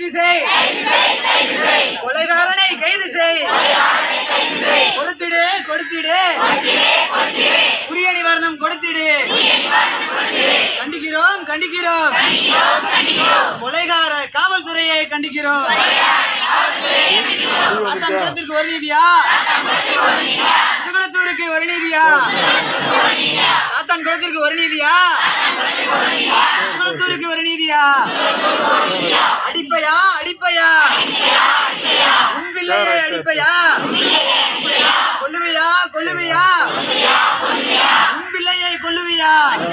கைது செய் கொலைகாரனை கைது செய் கொடுத்திடு கொடுத்திடு உரிய நிவாரணம் கொடுத்திடு கண்டிக்கிறோம் கண்டிக்கிறோம் கொலைகார காவல்துறையை கண்டிக்கிறோம் சாத்தான் குளத்திற்கு ஒரு நீதியா முதுகுளத்தூருக்கு ஒரு நீதியா சாத்தான் குளத்திற்கு ஒரு நீதியா முதுகுளத்தூருக்கு ஒரு நீதியா அடிப்பையா அடிப்பையா உன் பிள்ளையை அடிப்பையா கொல்லுவையா கொல்லுவையா உன் பிள்ளையை கொல்லுவியா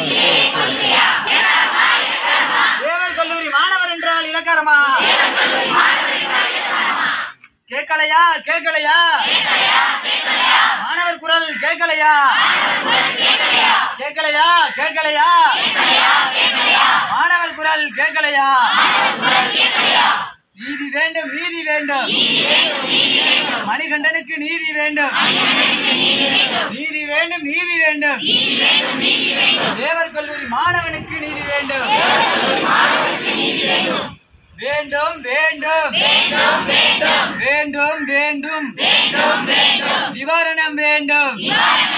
தேவர் கல்லூரி மாணவர் என்றால் இலக்காரமா கேட்கலையா கேட்கலையா மாணவர் குரல் கேட்கலையா கேட்கலையா கேட்கலையா மாணவர் குரல் கேட்கலையா நீதி வேண்டும் நீதி வேண்டும் மணிகண்டனுக்கு நீதி வேண்டும் நீதி வேண்டும் நீதி வேண்டும் தேவர் கல்லூரி மாணவனுக்கு நீதி வேண்டும் வேண்டும் வேண்டும் வேண்டும் வேண்டும் நிவாரணம் வேண்டும்